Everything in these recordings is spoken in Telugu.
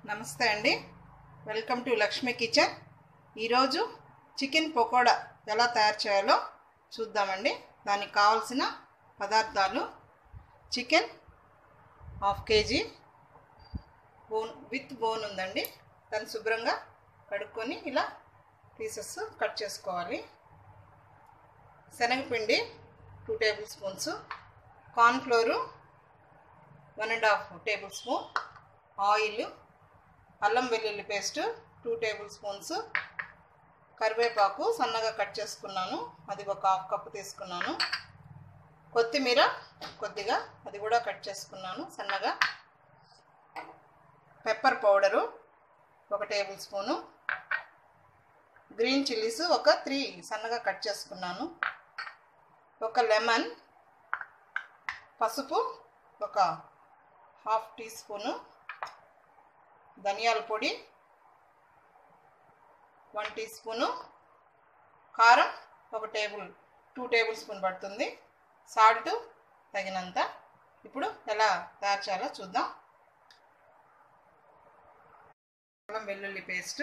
నమస్తే అండి వెల్కమ్ టు లక్ష్మీ కిచెన్ ఈరోజు చికెన్ పకోడా ఎలా తయారు చేయాలో చూద్దామండి దానికి కావాల్సిన పదార్థాలు chicken half KG bone with bone ఉందండి దాన్ని శుభ్రంగా కడుక్కొని ఇలా పీసెస్ కట్ చేసుకోవాలి శనగపిండి two tablespoons cornflour one and half tablespoon oil అల్లం వెల్లుల్లి పేస్ట్ టూ టేబుల్ స్పూన్స్ కరివేపాకు సన్నగా కట్ చేసుకున్నాను అది ఒక హాఫ్ కప్పు తీసుకున్నాను కొత్తిమీర కొద్దిగా అది కూడా కట్ చేసుకున్నాను సన్నగా పెప్పర్ పౌడరు ఒక టేబుల్ స్పూను గ్రీన్ చిల్లీస్ ఒక త్రీ సన్నగా కట్ చేసుకున్నాను ఒక లెమన్ పసుపు ఒక హాఫ్ టీ స్పూను ధనియాల పొడి వన్ టీ స్పూను కారం ఒక టేబుల్ టూ టేబుల్ స్పూన్ పడుతుంది సాల్ట్ తగినంత ఇప్పుడు ఎలా తయారు చేయాలో చూద్దాం అల్లం వెల్లుల్లి పేస్ట్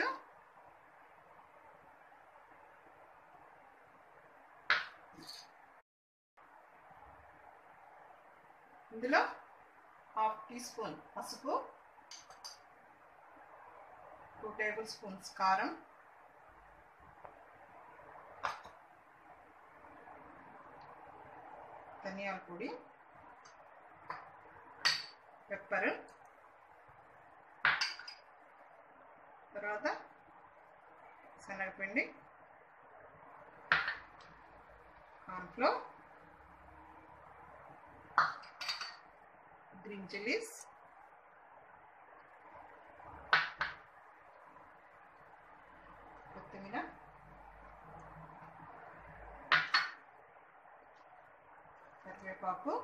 ఇందులో హాఫ్ టీ స్పూన్ పసుపు టూ టేబుల్ స్పూన్స్ కారం ధనియాల పొడి పెప్పర్ తర్వాత శనగపిండి కార్న్ఫ్లోర్ గ్రీన్ చిల్లీస్ కొత్తిమీర కరివేపాకు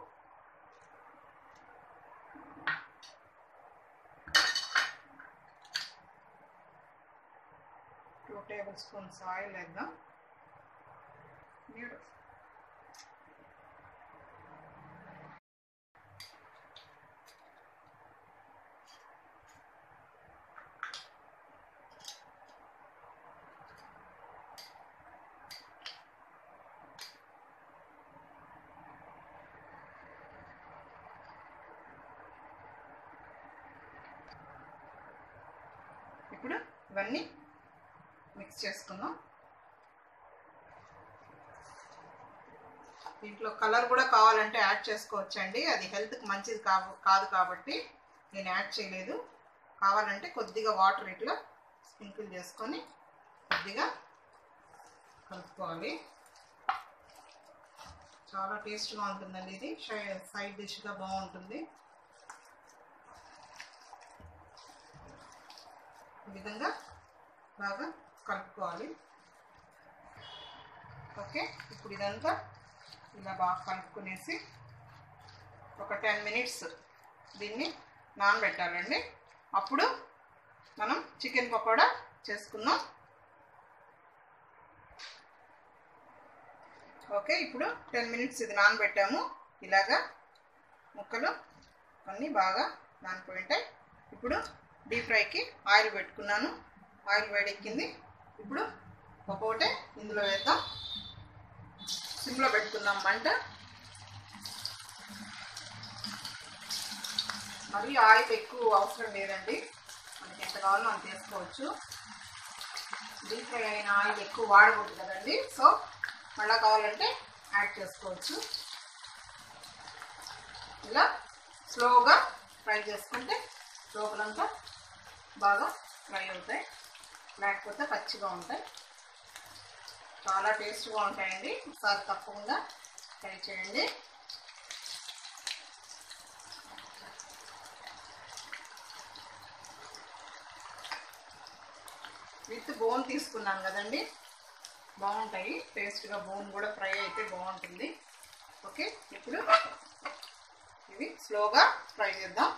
టూ టేబుల్ స్పూన్స్ ఆయిల్ వేద్దాం ఇప్పుడు ఇవన్నీ మిక్స్ చేసుకుందాం దీంట్లో కలర్ కూడా కావాలంటే యాడ్ చేసుకోవచ్చండి అది హెల్త్కి మంచిది కాదు కాదు కాబట్టి నేను యాడ్ చేయలేదు కావాలంటే కొద్దిగా వాటర్ ఇట్లా స్ప్రింకిల్ చేసుకొని కొద్దిగా కలుపుకోవాలి చాలా టేస్ట్గా ఉంటుందండి ఇది సైడ్ డిష్గా బాగుంటుంది ఈ విధంగా బాగా కలుపుకోవాలి ఓకే ఇప్పుడు ఇదంతా ఇలా బాగా కలుపుకునేసి ఒక టెన్ మినిట్స్ దీన్ని నానబెట్టాలండి అప్పుడు మనం చికెన్ పకోడా చేసుకుందాం ఓకే ఇప్పుడు టెన్ మినిట్స్ ఇది నానబెట్టాము ఇలాగా ముక్కలు అన్నీ బాగా నానిపోయి ఉంటాయి ఇప్పుడు డీప్ ఫ్రైకి ఆయిల్ పెట్టుకున్నాను ఆయిల్ వేడెక్కింది ఇప్పుడు ఒక్కొక్కటే ఇందులో వేద్దాం సిమ్లో పెట్టుకుందాం మంట మరి ఆయిల్ ఎక్కువ అవసరం లేదండి మనకి ఎంత కావాలో అంత వేసుకోవచ్చు డీప్ ఫ్రై అయిన ఆయిల్ ఎక్కువ వాడకూడదు కదండి సో మళ్ళీ కావాలంటే యాడ్ చేసుకోవచ్చు ఇలా స్లోగా ఫ్రై చేసుకుంటే లోపలంతా బాగా ఫ్రై అవుతాయి లేకపోతే పచ్చిగా ఉంటాయి చాలా టేస్ట్గా ఉంటాయండి ఒకసారి తప్పకుండా ట్రై చేయండి విత్ బోన్ తీసుకున్నాం కదండి బాగుంటాయి టేస్ట్గా బోన్ కూడా ఫ్రై అయితే బాగుంటుంది ఓకే ఇప్పుడు ఇవి స్లోగా ఫ్రై చేద్దాం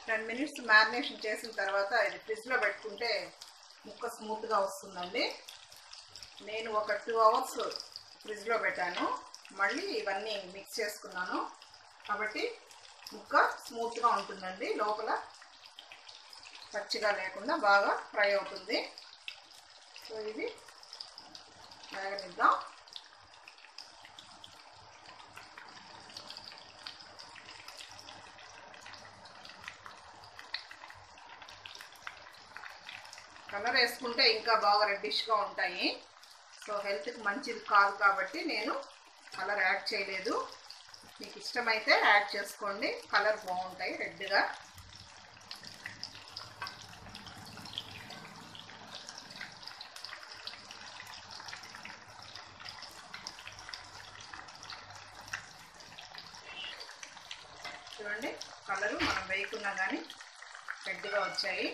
టెన్ మినిట్స్ మ్యారినేషన్ చేసిన తర్వాత ఇది ఫ్రిడ్జ్లో పెట్టుకుంటే ముక్క స్మూత్గా వస్తుందండి నేను ఒక టూ అవర్స్ ఫ్రిడ్జ్లో పెట్టాను మళ్ళీ ఇవన్నీ మిక్స్ చేసుకున్నాను కాబట్టి ముక్క స్మూత్గా ఉంటుందండి లోపల పచ్చిగా లేకుండా బాగా ఫ్రై అవుతుంది సో ఇది వేగనిద్దాం కలర్ వేసుకుంటే ఇంకా బాగా రెడ్డిష్గా ఉంటాయి సో హెల్త్కి మంచిది కాదు కాబట్టి నేను కలర్ యాడ్ చేయలేదు మీకు ఇష్టమైతే యాడ్ చేసుకోండి కలర్ బాగుంటాయి రెడ్గా చూడండి కలరు మనం వేయకున్నా కానీ రెడ్గా వచ్చాయి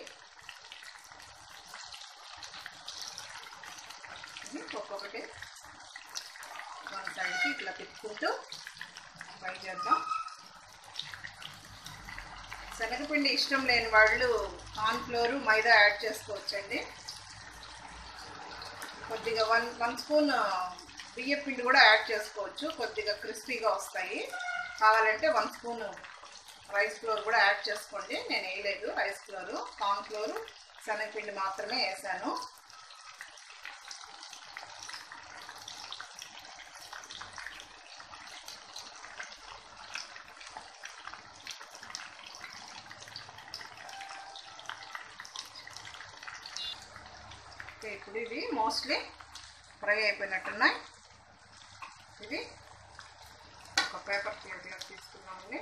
ఇది ఒక్కొక్కటి వన్ సైడ్కి ఇట్లా తిప్పుకుంటూ ఫ్రై చేద్దాం శనగపిండి ఇష్టం లేని వాళ్ళు కార్న్ఫ్లోరు మైదా యాడ్ చేసుకోవచ్చండి కొద్దిగా వన్ వన్ స్పూన్ బియ్య పిండి కూడా యాడ్ చేసుకోవచ్చు కొద్దిగా క్రిస్పీగా వస్తాయి కావాలంటే వన్ స్పూన్ రైస్ ఫ్లోర్ కూడా యాడ్ చేసుకోండి నేను వేయలేదు రైస్ ఫ్లోరు కార్న్ ఫ్లోరు శనగపిండి మాత్రమే వేసాను ఓకే ఇప్పుడు ఇవి మోస్ట్లీ ఫ్రై అయిపోయినట్టున్నాయి ఇది ఒక పేపర్ ప్లేట్లో తీసుకున్నామండి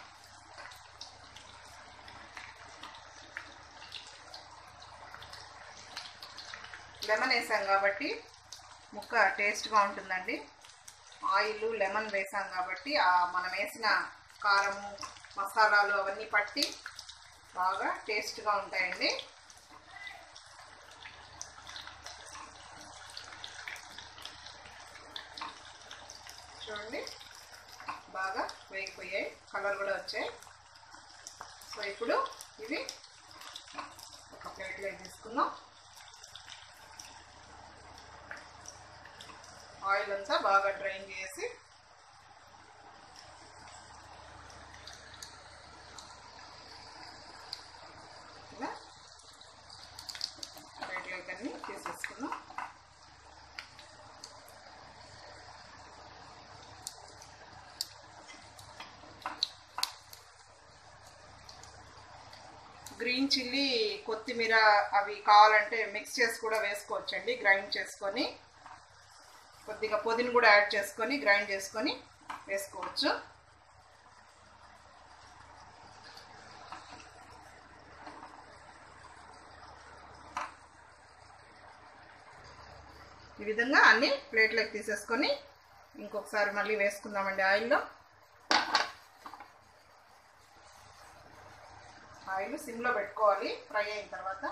లెమన్ వేసాం కాబట్టి ముక్క టేస్ట్గా ఉంటుందండి ఆయిల్ లెమన్ వేసాం కాబట్టి ఆ మనం వేసిన కారము మసాలాలు అవన్నీ పట్టి బాగా టేస్ట్గా ఉంటాయండి చూడండి బాగా వేగిపోయాయి కలర్ కూడా వచ్చాయి సో ఇప్పుడు ఇవి ఒక ప్లేట్లో తీసుకుందాం ఆయిల్ అంతా బాగా డ్రైన్ చేసి ఇలా ప్లేట్లోకి అన్నీ తీసేసుకుందాం గ్రీన్ చిల్లీ కొత్తిమీర అవి కావాలంటే మిక్స్ చేసి కూడా వేసుకోవచ్చండి గ్రైండ్ చేసుకొని కొద్దిగా పొదిని కూడా యాడ్ చేసుకొని గ్రైండ్ చేసుకొని వేసుకోవచ్చు ఈ విధంగా అన్ని ప్లేట్లోకి తీసేసుకొని ఇంకొకసారి మళ్ళీ వేసుకుందామండి ఆయిల్లో ఆయిల్ సిమ్లో పెట్టుకోవాలి ఫ్రై అయిన తర్వాత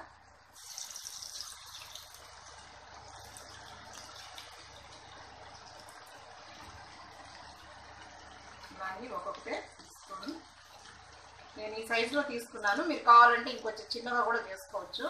దాన్ని ఒక్కొక్కటే తీసుకొని నేను ఈ సైజులో తీసుకున్నాను మీరు కావాలంటే ఇంకొంచెం చిన్నగా కూడా చేసుకోవచ్చు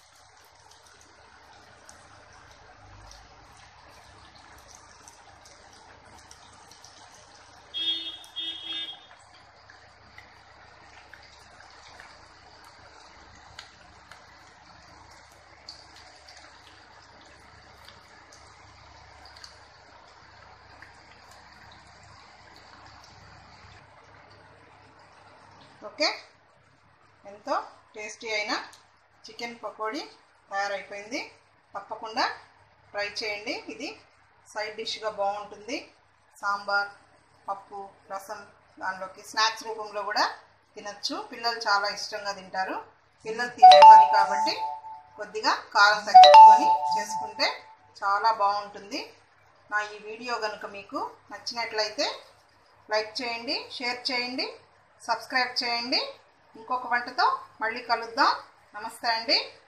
ఓకే ఎంతో టేస్టీ అయిన చికెన్ పకోడీ తయారైపోయింది తప్పకుండా ట్రై చేయండి ఇది సైడ్ డిష్గా బాగుంటుంది సాంబార్ పప్పు రసం దానిలోకి స్నాక్స్ రూపంలో కూడా తినచ్చు పిల్లలు చాలా ఇష్టంగా తింటారు పిల్లలు తినే పని కాబట్టి కొద్దిగా కారం తగ్గించుకొని చేసుకుంటే చాలా బాగుంటుంది నా ఈ వీడియో కనుక మీకు నచ్చినట్లయితే లైక్ చేయండి షేర్ చేయండి సబ్స్క్రైబ్ చేయండి ఇంకొక వంటతో మళ్ళీ కలుద్దాం నమస్తే అండి